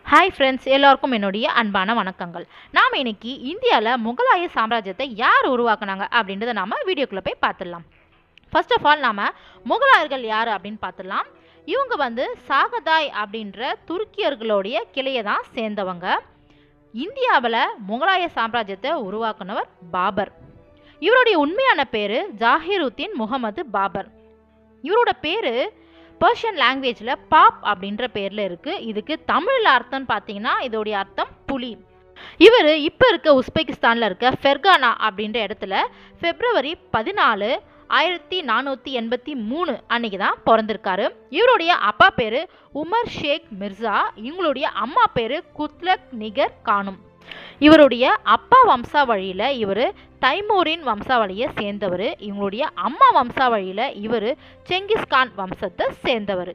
hi friends எல்லாருக்கும் என்னுடைய அன்பான வணக்கங்கள் நாம் இன்னைக்கு இந்தியாவில் முகலாய சாம்ராஜ்யத்தை யார் உருவாக்குனாங்க அப்படின்றத நாம் வீடியோக்குள்ளே போய் பார்த்துடலாம் ஃபர்ஸ்ட் ஆஃப் ஆல் நாம் முகலாயர்கள் யார் அப்படின்னு பார்த்துடலாம் இவங்க வந்து சாகதாய் அப்படின்ற துருக்கியர்களுடைய கிளையை தான் சேர்ந்தவங்க இந்தியாவில் முகலாய சாம்ராஜ்யத்தை உருவாக்குனவர் பாபர் இவருடைய உண்மையான பேர் ஜாகிருத்தீன் முகமது பாபர் இவரோட பேர் பர்ஷியன் லாங்குவேஜில் பாப் அப்படின்ற பேரில் இருக்குது இதுக்கு தமிழில் அர்த்தம்னு பார்த்தீங்கன்னா இதோடைய அர்த்தம் புலி இவர் இப்போ இருக்க உஸ்பெகிஸ்தானில் இருக்க ஃபெர்கானா அப்படின்ற இடத்துல பிப்ரவரி பதினாலு ஆயிரத்தி நானூற்றி எண்பத்தி மூணு அன்னைக்கு தான் பிறந்திருக்காரு இவருடைய அப்பா பேர் உமர் ஷேக் மிர்சா இவங்களுடைய அம்மா பேர் குத்லக் நிகர் கானும் இவருடைய அப்பா வம்சாவழியில் இவர் தைமூரின் வம்சாவளியை சேர்ந்தவர் இவங்களுடைய அம்மா வம்சாவழியில் இவர் செங்கிஸ்கான் வம்சத்தை சேர்ந்தவர்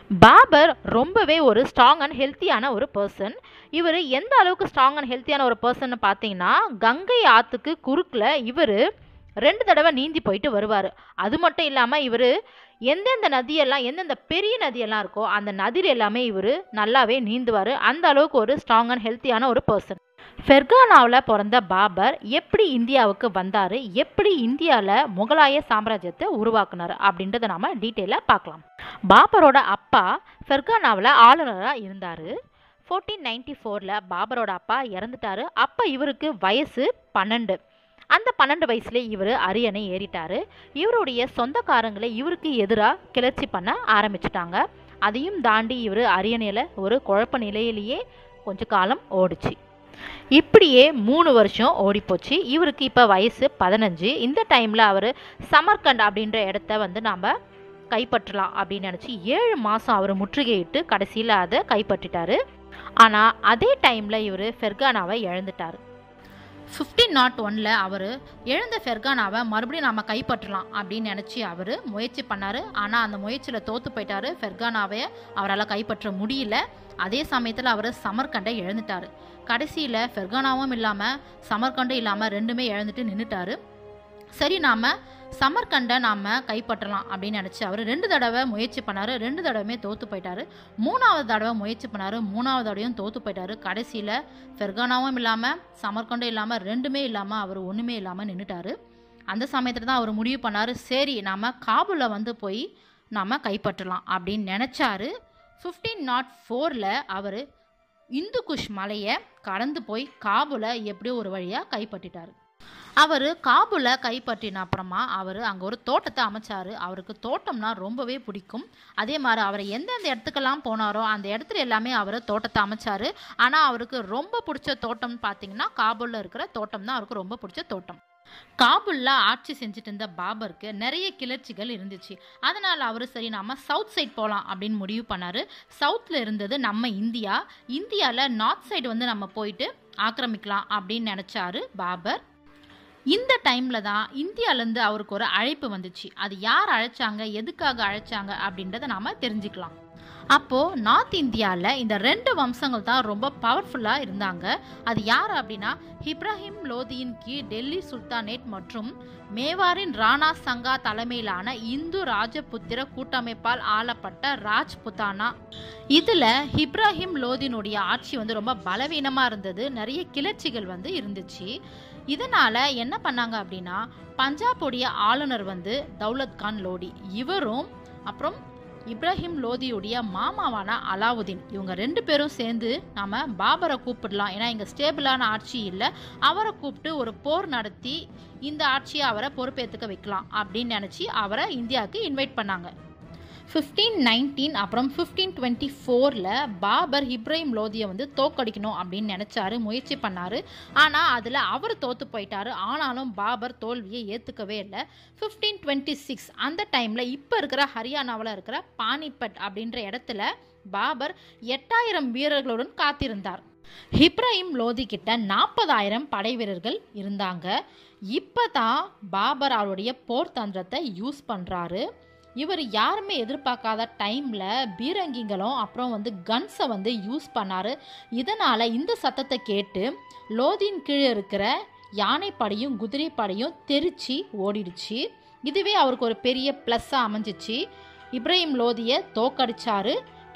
பாபர் ரொம்பவே ஒரு ஸ்ட்ராங் அண்ட் ஹெல்த்தியான ஒரு பர்சன் இவர் எந்த அளவுக்கு ஸ்ட்ராங் அண்ட் ஹெல்த்தியான ஒரு பர்சன் பார்த்தீங்கன்னா கங்கை ஆற்றுக்கு குறுக்கில் இவர் ரெண்டு தடவை நீந்தி போயிட்டு வருவார் அது மட்டும் இல்லாமல் இவர் எந்தெந்த நதியெல்லாம் எந்தெந்த பெரிய நதியெல்லாம் இருக்கோ அந்த நதியில் எல்லாமே இவர் நல்லாவே நீந்துவார் அந்த அளவுக்கு ஒரு ஸ்ட்ராங் அண்ட் ஹெல்த்தியான ஒரு பர்சன் ஃபெர்கானாவில் பிறந்த பாபர் எப்படி இந்தியாவுக்கு வந்தார் எப்படி இந்தியாவில் முகலாய சாம்ராஜ்யத்தை உருவாக்குனார் அப்படின்றத நாம் டீட்டெயிலாக பார்க்கலாம் பாபரோட அப்பா ஃபெர்கானாவில் ஆளுநராக இருந்தார் ஃபோர்டீன் நைன்டி ஃபோரில் பாபரோட அப்பா இறந்துட்டாரு அப்போ இவருக்கு வயசு பன்னெண்டு அந்த பன்னெண்டு வயசுல இவர் அரியணை ஏறிட்டாரு இவருடைய சொந்தக்காரங்களை இவருக்கு எதிராக கிளர்ச்சி பண்ண ஆரம்பிச்சிட்டாங்க அதையும் தாண்டி இவர் அரியணையில் ஒரு குழப்ப நிலையிலேயே கொஞ்ச காலம் ஓடிச்சு இப்படியே மூணு வருஷம் ஓடிப்போச்சு இவருக்கு இப்போ வயசு பதினஞ்சு இந்த டைமில் அவர் சமர்கண்ட் அப்படின்ற இடத்த வந்து நாம் கைப்பற்றலாம் அப்படின்னு நினச்சி ஏழு மாதம் அவர் முற்றுகையிட்டு கடைசியில் அதை கைப்பற்றிட்டாரு ஆனால் அதே டைமில் இவர் ஃபெர்கானாவை இழந்துட்டார் ஃபிஃப்டீன் நாட் ஒனில் அவர் எழுந்த ஃபெர்கானாவை மறுபடியும் நம்ம கைப்பற்றலாம் அப்படின்னு நினச்சி அவர் முயற்சி பண்ணார் ஆனால் அந்த முயற்சியில் தோற்று போயிட்டார் ஃபெர்கானாவை அவரால் கைப்பற்ற முடியல அதே சமயத்தில் அவர் சமர்கண்டை இழந்துட்டார் கடைசியில் ஃபெர்கானாவும் இல்லாமல் சமர்கண்டும் இல்லாமல் ரெண்டுமே இழந்துட்டு நின்றுட்டாரு சரி நாம் சமர்கண்டை நாம் கைப்பற்றலாம் அப்படின்னு நினச்சி அவர் ரெண்டு தடவை முயற்சி பண்ணார் ரெண்டு தடவையுமே தோற்று போயிட்டார் மூணாவது தடவை முயற்சி பண்ணார் மூணாவது தடவையும் தோற்று போயிட்டார் கடைசியில் ஃபெர்கானாவும் இல்லாமல் சமர்கண்டும் இல்லாமல் ரெண்டுமே இல்லாமல் அவர் ஒன்றுமே இல்லாமல் நின்றுட்டார் அந்த சமயத்தில் தான் அவர் முடிவு பண்ணார் சரி நாம் காபூலில் வந்து போய் நாம் கைப்பற்றலாம் அப்படின்னு நினச்சாரு ஃபிஃப்டீன் நாட் ஃபோரில் அவர் இந்து குஷ் மலையை கடந்து போய் காபூலை எப்படியோ ஒரு வழியாக கைப்பற்றிட்டார் அவர் காபூலை கைப்பற்றின அப்புறமா அவர் அங்கே ஒரு தோட்டத்தை அமைச்சார் அவருக்கு தோட்டம்னா ரொம்பவே பிடிக்கும் அதே மாதிரி அவர் எந்தெந்த இடத்துக்கெல்லாம் போனாரோ அந்த இடத்துல எல்லாமே அவர் தோட்டத்தை அமைச்சார் ஆனால் அவருக்கு ரொம்ப பிடிச்ச தோட்டம்னு பார்த்தீங்கன்னா காபூலில் இருக்கிற தோட்டம் தான் அவருக்கு ரொம்ப பிடிச்ச தோட்டம் காபூலில் ஆட்சி செஞ்சுட்டு இருந்த பாபருக்கு நிறைய கிளர்ச்சிகள் இருந்துச்சு அதனால் அவர் சரி நம்ம சவுத் சைட் போகலாம் அப்படின்னு முடிவு பண்ணார் சவுத்தில் இருந்தது நம்ம இந்தியா இந்தியாவில் நார்த் சைடு வந்து நம்ம போயிட்டு ஆக்கிரமிக்கலாம் அப்படின்னு நினச்சாரு பாபர் இந்த டைமில் தான் இந்தியாவிலேருந்து அவருக்கு ஒரு அழைப்பு வந்துச்சு அது யார் அழைச்சாங்க எதுக்காக அழைச்சாங்க அப்படின்றத நாம் தெரிஞ்சுக்கலாம் அப்போது நார்த் இந்தியாவில் இந்த ரெண்டு வம்சங்கள் தான் ரொம்ப பவர்ஃபுல்லாக இருந்தாங்க அது யார் அப்படின்னா இப்ராஹிம் லோதியின் கீழ் டெல்லி சுல்தானேட் மற்றும் மேவாரின் ராணா சங்கா தலைமையிலான இந்து ராஜபுத்திர கூட்டமைப்பால் ஆளப்பட்ட ராஜ்புத்தானா இதில் இப்ராஹிம் லோதினுடைய ஆட்சி வந்து ரொம்ப பலவீனமாக இருந்தது நிறைய கிளர்ச்சிகள் வந்து இருந்துச்சு இதனால் என்ன பண்ணாங்க அப்படின்னா பஞ்சாபுடைய ஆளுநர் வந்து தௌலத் கான் லோடி இவரும் அப்புறம் இப்ராஹிம் லோதியுடைய மாமாவான அலாவுதீன் இவங்க ரெண்டு பேரும் சேர்ந்து நாம பாபரை கூப்பிடலாம் ஏன்னா இங்கே ஸ்டேபிளான ஆட்சி இல்லை அவரை கூப்பிட்டு ஒரு போர் நடத்தி இந்த ஆட்சியை அவரை பொறுப்பேற்றுக்க வைக்கலாம் அப்படின்னு நினச்சி அவரை இந்தியாவுக்கு இன்வைட் பண்ணாங்க ஃபிஃப்டீன் நைன்டீன் அப்புறம் ஃபிஃப்டீன் டுவெண்ட்டி ஃபோரில் பாபர் இப்ராஹிம் லோதியை வந்து தோக்கடிக்கணும் அப்படின்னு நினச்சாரு முயற்சி பண்ணார் ஆனால் அதில் அவர் தோற்று போயிட்டாரு ஆனாலும் பாபர் தோல்வியை ஏற்றுக்கவே இல்லை ஃபிஃப்டீன் டுவெண்ட்டி சிக்ஸ் அந்த டைமில் இப்போ இருக்கிற ஹரியானாவில் இருக்கிற பானிபட் அப்படின்ற இடத்துல பாபர் எட்டாயிரம் வீரர்களுடன் காத்திருந்தார் இப்ராஹிம் லோதி கிட்ட நாற்பதாயிரம் படை வீரர்கள் இருந்தாங்க இப்போ தான் பாபர் அவருடைய போர் தந்திரத்தை யூஸ் பண்ணுறாரு இவர் யாருமே எதிர்பார்க்காத டைமில் பீரங்கிங்களும் அப்புறம் வந்து கன்ஸை வந்து யூஸ் பண்ணார் இதனால் இந்த சத்தத்தை கேட்டு லோதின் கீழே இருக்கிற யானைப்படையும் குதிரைப்படையும் தெரிச்சு ஓடிடுச்சு இதுவே அவருக்கு ஒரு பெரிய ப்ளஸ்ஸாக அமைஞ்சிச்சு இப்ராஹிம் லோதியை தோக்கடிச்சாரு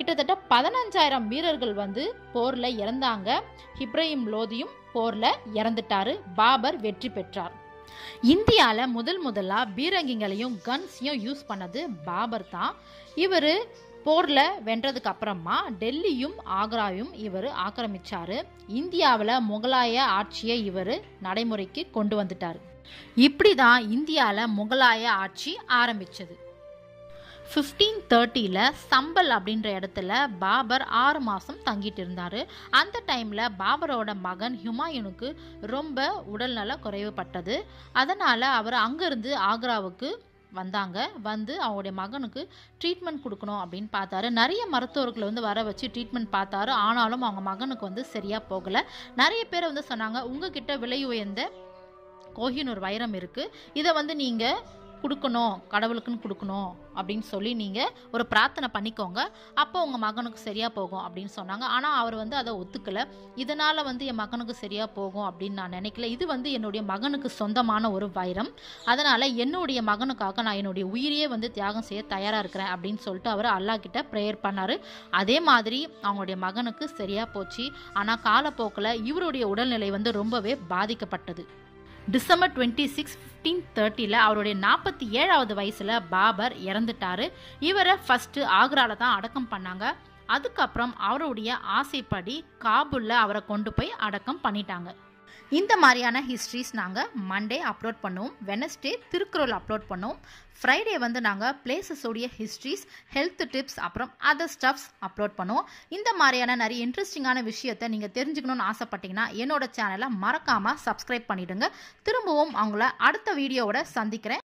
கிட்டத்தட்ட பதினஞ்சாயிரம் வீரர்கள் வந்து போரில் இறந்தாங்க இப்ராஹிம் லோதியும் போரில் இறந்துட்டாரு பாபர் வெற்றி பெற்றார் இந்தியாவில் முதல் முதலாக பீரங்கிங்களையும் கன்ஸையும் யூஸ் பண்ணது பாபர் தான் இவர் போரில் வென்றதுக்கு அப்புறமா டெல்லியும் ஆக்ராவையும் இவர் ஆக்கிரமிச்சார் இந்தியாவில் முகலாய ஆட்சியை இவர் நடைமுறைக்கு கொண்டு வந்துட்டார் இப்படி தான் இந்தியாவில் முகலாய ஆட்சி ஆரம்பிச்சது ஃபிஃப்டீன் தேர்ட்டியில் சம்பல் அப்படின்ற இடத்துல பாபர் ஆறு மாதம் தங்கிட்டு இருந்தார் அந்த டைமில் பாபரோட மகன் ஹுமாயூனுக்கு ரொம்ப உடல்நல குறைவுபட்டது அதனால் அவர் அங்கேருந்து ஆக்ராவுக்கு வந்தாங்க வந்து அவங்களுடைய மகனுக்கு ட்ரீட்மெண்ட் கொடுக்கணும் அப்படின்னு பார்த்தாரு நிறைய மருத்துவர்களை வந்து வர வச்சு ட்ரீட்மெண்ட் பார்த்தாரு ஆனாலும் அவங்க மகனுக்கு வந்து சரியாக போகலை நிறைய பேர் வந்து சொன்னாங்க உங்ககிட்ட விலை உயர்ந்த கோஹினூர் வைரம் இருக்குது இதை வந்து நீங்கள் கொடுக்கணும் கடவுளுக்குன்னு கொடுக்கணும் அப்படின்னு சொல்லி நீங்கள் ஒரு பிரார்த்தனை பண்ணிக்கோங்க அப்போ உங்கள் மகனுக்கு சரியாக போகும் அப்படின்னு சொன்னாங்க ஆனால் அவர் வந்து அதை ஒத்துக்கலை இதனால் வந்து என் மகனுக்கு சரியாக போகும் அப்படின்னு நான் நினைக்கல இது வந்து என்னுடைய மகனுக்கு சொந்தமான ஒரு வைரம் அதனால் என்னுடைய மகனுக்காக நான் என்னுடைய உயிரையே வந்து தியாகம் செய்ய தயாராக இருக்கிறேன் அப்படின்னு சொல்லிட்டு அவர் அல்லாஹ் கிட்ட ப்ரேயர் பண்ணார் அதே மாதிரி அவங்களுடைய மகனுக்கு சரியாக போச்சு ஆனால் காலப்போக்கில் இவருடைய உடல்நிலை வந்து ரொம்பவே பாதிக்கப்பட்டது டிசம்பர் டுவெண்ட்டி சிக்ஸ் ஃபிஃப்டீன் தேர்ட்டியில் அவருடைய நாற்பத்தி ஏழாவது வயசில் பாபர் இறந்துட்டார் இவரை ஃபஸ்ட்டு ஆக்ராவில் தான் அடக்கம் பண்ணாங்க அதுக்கப்புறம் அவருடைய ஆசைப்படி காபூலில் அவரை கொண்டு போய் அடக்கம் பண்ணிட்டாங்க இந்த மாதிரியான ஹிஸ்ட்ரிஸ் நாங்கள் மண்டே அப்லோட் பண்ணுவோம் வெனஸ்டே திருக்குறள் அப்லோட் பண்ணுவோம் ஃப்ரைடே வந்து நாங்கள் பிளேசஸோடைய ஹிஸ்ட்ரிஸ் ஹெல்த் டிப்ஸ் அப்புறம் அதர் ஸ்டப்ஸ் அப்லோட் பண்ணுவோம் இந்த மாதிரியான நிறைய இன்ட்ரெஸ்டிங்கான விஷயத்தை நீங்கள் தெரிஞ்சுக்கணும்னு ஆசைப்பட்டீங்கன்னா என்னோட சேனலை மறக்காமல் சப்ஸ்கிரைப் பண்ணிவிடுங்க திரும்பவும் அவங்கள அடுத்த வீடியோவோட சந்திக்கிறேன்